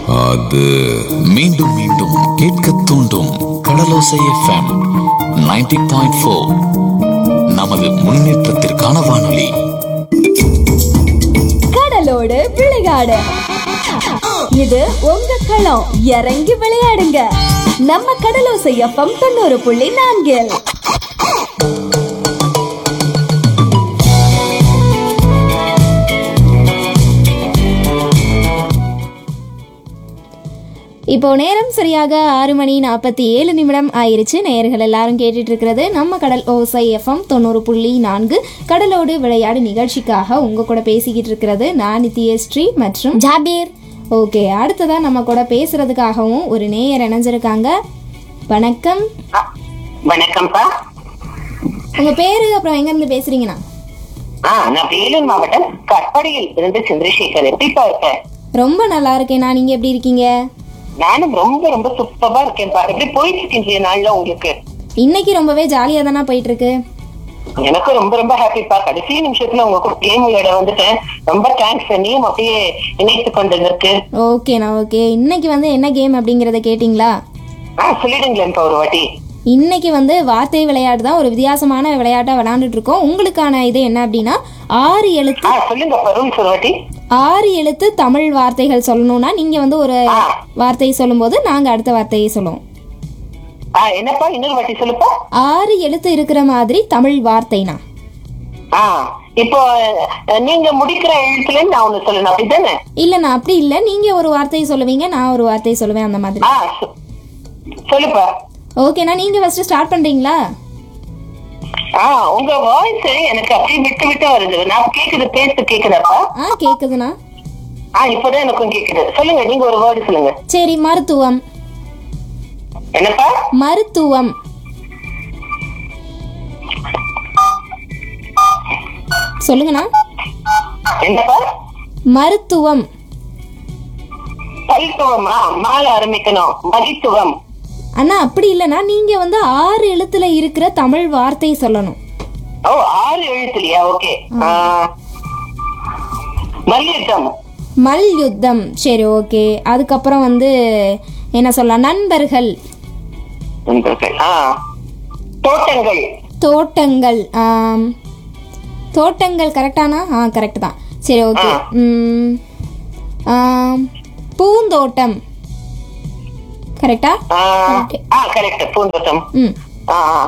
அது மீண்டும் மீண்டும் கேட்க தூண்டும் கடலோசை எஃப்எம் 90.4 பாயிண்ட் ஃபோர் நமது முன்னேற்றத்திற்கான வானொலி கடலோடு விளையாடு இது உங்க களம் இறங்கி விளையாடுங்க நம்ம கடலோசை எஃப்எம் தொண்ணூறு புள்ளி நான்கில் இப்போ நேரம் சரியாக ஆறு மணி நாற்பத்தி ஏழு நிமிடம் ஆயிருச்சு நேயர்கள் எல்லாரும் கேட்டுட்டு இருக்கிறது நம்ம கடல் ஓசை எஃப்எம் தொண்ணூறு புள்ளி நான்கு கடலோடு விளையாடு நிகழ்ச்சிக்காக உங்க கூட பேசிக்கிட்டு இருக்கிறது நான் நித்யஸ்ரீ மற்றும் ஜாபீர் ஓகே அடுத்ததா நம்ம கூட பேசுறதுக்காகவும் ஒரு நேயர் இணைஞ்சிருக்காங்க வணக்கம் ஆ, வணக்கம்ப்பா உங்க பேரு அப்புறம் எங்க இருந்து பேசுறீங்கண்ணா ஆ நான் வேலூர் மாவட்டம் கட்பாடியில் இருந்து சந்திரசேகர் எப்படிப்பா இருக்க ரொம்ப நல்லா இருக்கேண்ணா நீங்க எப்படி இருக்கீங்க நானும் ரொம்ப ரொம்ப சூப்பரா இருக்கேன்ப்பா எப்படி போயிட்டு இருக்கு இன்றைய நாள்ல உங்களுக்கு இன்னைக்கு ரொம்பவே ஜாலியா தானே போயிட்டு இருக்கு எனக்கும் ரொம்ப ரொம்ப ஹாப்பிப்பா கடைசி நிமிஷத்துல உங்க கூட கேம் விளையாட வந்துட்டேன் ரொம்ப தேங்க்ஸ் நீயும் அப்படியே இணைத்து கொண்டதற்கு ஓகேண்ணா ஓகே இன்னைக்கு வந்து என்ன கேம் அப்படிங்கறத கேட்டிங்களா ஆ சொல்லிடுங்களேன்ப்பா ஒரு வாட்டி இன்னைக்கு வந்து வார்த்தை விளையாட்டு தான் ஒரு வித்தியாசமான விளையாட்டா விளையாண்டுட்டு இருக்கோம் உங்களுக்கான இது என்ன அப்படின்னா ஆறு எழுத்து ஆ சொல்லுங்கப்பா ரூல்ஸ் ஒரு வாட்டி ஆறு எழுத்து தமிழ் வார்த்தைகள் சொல்லணும்னா நீங்க வந்து ஒரு ஆ. வார்த்தையை சொல்லும்போது நாங்க அடுத்த வார்த்தையை சொல்லுவோம் ஆ என்னப்பா இன்னொரு வாட்டி சொல்லுப்பா ஆறு எழுத்து இருக்கிற மாதிரி தமிழ் வார்த்தைனா ஆ இப்போ அஹ், நீங்க முடிக்கிற எழுத்துல நான் ஒண்ணு சொல்லணும் அப்படிதானே இல்ல அப்படி இல்ல நீங்க ஒரு வார்த்தையை சொல்லுவீங்க நான் ஒரு வார்த்தையை சொல்லுவேன் அந்த மாதிரி ஆ சொ- சொல்லுப்பா ஓகேண்ணா நீங்க ஃபர்ஸ்ட் ஸ்டார்ட் பண்றீங்களா ஆ உங்க வாய்ஸ் எனக்கு அப்படியே விட்டு விட்டு வருது நான் கேக்குது பேச கேக்குதாப்பா ஆ கேக்குதுண்ணா ஆ இப்பதான் எனக்கும் கேக்குது சொல்லுங்க நீங்க ஒரு வேர்டு சொல்லுங்க சரி மருத்துவம் என்னப்பா மருத்துவம் சொல்லுங்கண்ணா என்னப்பா மருத்துவம் பல்துவமா மால ஆரம்பிக்கணும் மகித்துவம் அண்ணா அப்படி இல்லைண்ணா நீங்க வந்து ஆறு எழுத்துல இருக்கிற தமிழ் வார்த்தை சொல்லணும் ஓ ஆறு எழுத்துலையா ஓகே மல்யுத்தம் மல்யுத்தம் சரி ஓகே அதுக்கப்புறம் வந்து என்ன சொல்லலாம் நண்பர்கள் நண்பர்கள். ஆ தோட்டங்கள் தோட்டங்கள் ஆம். தோட்டங்கள் கரெக்டானா ஆ கரெக்ட் தான் சரி ஓகே ம். ஆம். பூந்தோட்டம் கரெக்டா ஆ, ஆ கரெக்ட் பூந்தோட்டம் ம் ஆ ஆ.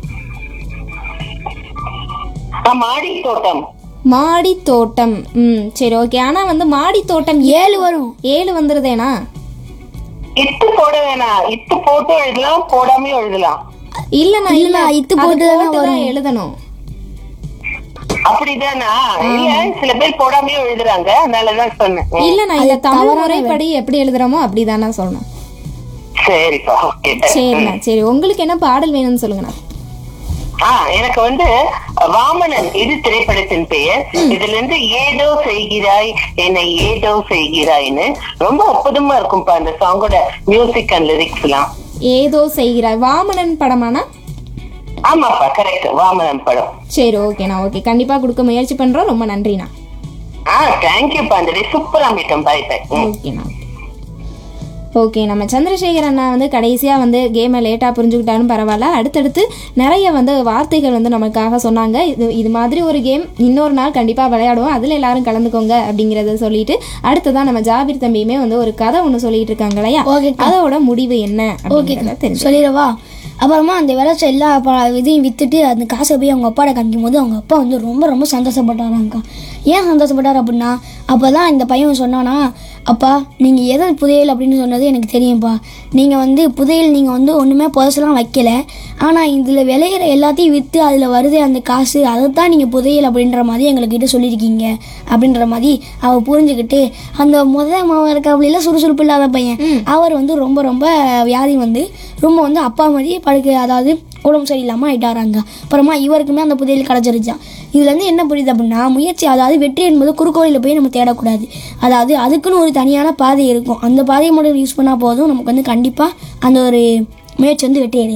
ஆ, மாடி தோட்டம் மாடி தோட்டம் ம் சரி ஓகே ஆனா வந்து மாடி தோட்டம் ஏழு வரும் ஏழு வந்துருதேனா இட்டு போட வேணாம் இட்டு போட்டு எழுதலாம் போடாமயும் எழுதலாம் இல்லண்ணா இல்ல இல்லண்ணா, இத்து அது போட்டு தானே போட்டு தான் வரும். எழுதணும் அப்படிதானா இல்ல சில பேர் போடாமயும் எழுதுறாங்க அதனாலதான் சொன்னேன் ம். இல்லண்ணா இல்ல தமிழ் முறைப்படி எப்படி எழுதுறோமோ அப்படிதானா சொல்லணும் சரிப்பா ஓகே சரிண்ணா சரி உங்களுக்கு என்ன பாடல் வேணும்னு சொல்லுங்கண்ணா ஆ எனக்கு வந்து வாமனன் இது திரைப்படத்தின் பெயர் இதுல இருந்து ஏதோ செய்கிறாய் என்னை ஏதோ செய்கிறாய்ன்னு ரொம்ப அற்புதமா இருக்கும்பா அந்த சாங்கோட மியூசிக் அண்ட் லிரிக்ஸ் எல்லாம் ஏதோ செய்கிறாய் வாமனன் படமானா ஆமாப்பா கரெக்ட் வாமனன் படம் சரி ஓகேண்ணா ஓகே கண்டிப்பா கொடுக்க முயற்சி பண்றோம் ரொம்ப நன்றிண்ணா ஆ தேங்க்யூப்பா அந்த சூப்பரா மீட்டம் பாய் பாய் ஓகேண்ணா ஓகே நம்ம சந்திரசேகர் அண்ணா வந்து கடைசியாக வந்து கேமை லேட்டாக புரிஞ்சுக்கிட்டாலும் பரவாயில்ல அடுத்தடுத்து நிறைய வந்து வார்த்தைகள் வந்து நமக்காக சொன்னாங்க இது இது மாதிரி ஒரு கேம் இன்னொரு நாள் கண்டிப்பாக விளையாடுவோம் அதில் எல்லாரும் கலந்துக்கோங்க அப்படிங்கிறத சொல்லிட்டு அடுத்ததான் நம்ம ஜாபிர் தம்பியுமே வந்து ஒரு கதை ஒன்று சொல்லிட்டு இருக்காங்க இல்லையா Okay. அதோட முடிவு என்ன ஓகே அப்படிங்கிறத தெரிஞ்சு சொல்லிடவா அப்புறமா அந்த விளைச்ச எல்லா ப- இதையும் வித்துட்டு அந்த காசை போய் அவங்க அப்பாட்ட காமிக்கும் போது அவங்க அப்பா வந்து ரொம்ப ரொம்ப சந்தோஷப்பட்டாராங்க்கா ஏன் சந்தோஷப்பட்டார் அப்படின்னா அப்போ தான் இந்த பையன் சொன்னானா அப்பா நீங்கள் எதை புதையல் அப்படின்னு சொன்னது எனக்கு தெரியும்ப்பா நீங்கள் வந்து புதையல் நீங்கள் வந்து ஒன்றுமே புதைச்சலாம் வைக்கல ஆனால் இதில் விளையிற எல்லாத்தையும் விற்று அதில் வருதே அந்த காசு அதை தான் நீங்கள் புதையல் அப்படின்ற மாதிரி எங்கள்கிட்ட சொல்லியிருக்கீங்க அப்படின்ற மாதிரி அவள் புரிஞ்சுக்கிட்டு அந்த முத மாவன் இருக்காப்புல சுறுசுறுப்பு இல்லாத பையன் அவர் வந்து ரொம்ப ரொம்ப வியாதி வந்து ரொம்ப வந்து அப்பா மாதிரி படுக்க அதாவது உடம்பு சரியில்லாமல் ஆயிட்டாராங்க அப்புறமா இவருக்குமே அந்த புதையல் கிடச்சிருச்சான் இதுலேருந்து என்ன புரியுது அப்படின்னா முயற்சி அதாவது வெற்றி என்பது குறுக்கோளில் போய் நம்ம தேடக்கூடாது அதாவது அதுக்குன்னு ஒரு தனியான பாதை இருக்கும் அந்த பாதையை மட்டும் யூஸ் பண்ணால் போதும் நமக்கு வந்து கண்டிப்பாக அந்த ஒரு முயற்சி வந்து வெற்றி அடையலாம்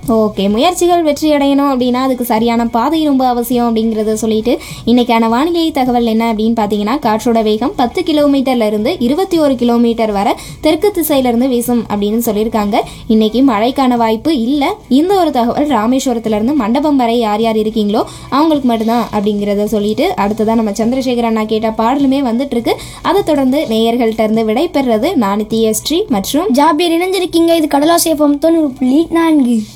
ஓகே முயற்சிகள் வெற்றி அடையணும் அப்படின்னா அதுக்கு சரியான பாதை ரொம்ப அவசியம் அப்படிங்கிறத சொல்லிட்டு இன்னைக்கான வானிலை தகவல் என்ன அப்படின்னு பார்த்தீங்கன்னா காற்றோட வேகம் பத்து கிலோமீட்டர்ல இருந்து இருபத்தி ஒரு கிலோமீட்டர் வரை தெற்கு திசையில இருந்து வீசும் அப்படின்னு சொல்லியிருக்காங்க இன்னைக்கு மழைக்கான வாய்ப்பு இல்லை இந்த ஒரு தகவல் ராமேஸ்வரத்துல இருந்து மண்டபம் வரை யார் யார் இருக்கீங்களோ அவங்களுக்கு மட்டும்தான் அப்படிங்கிறத சொல்லிட்டு அடுத்ததான் நம்ம சந்திரசேகர் அண்ணா கேட்ட பாடலுமே வந்துட்டு இருக்கு அதை தொடர்ந்து நேயர்கள்ட்ட இருந்து விடை பெறுறது நான் டிஎஸ்டி மற்றும் ஜாபியர் இணைஞ்சிருக்கீங்க இது கடலா சேஃபம் தொண்ணூறு புள்ளி நான்கு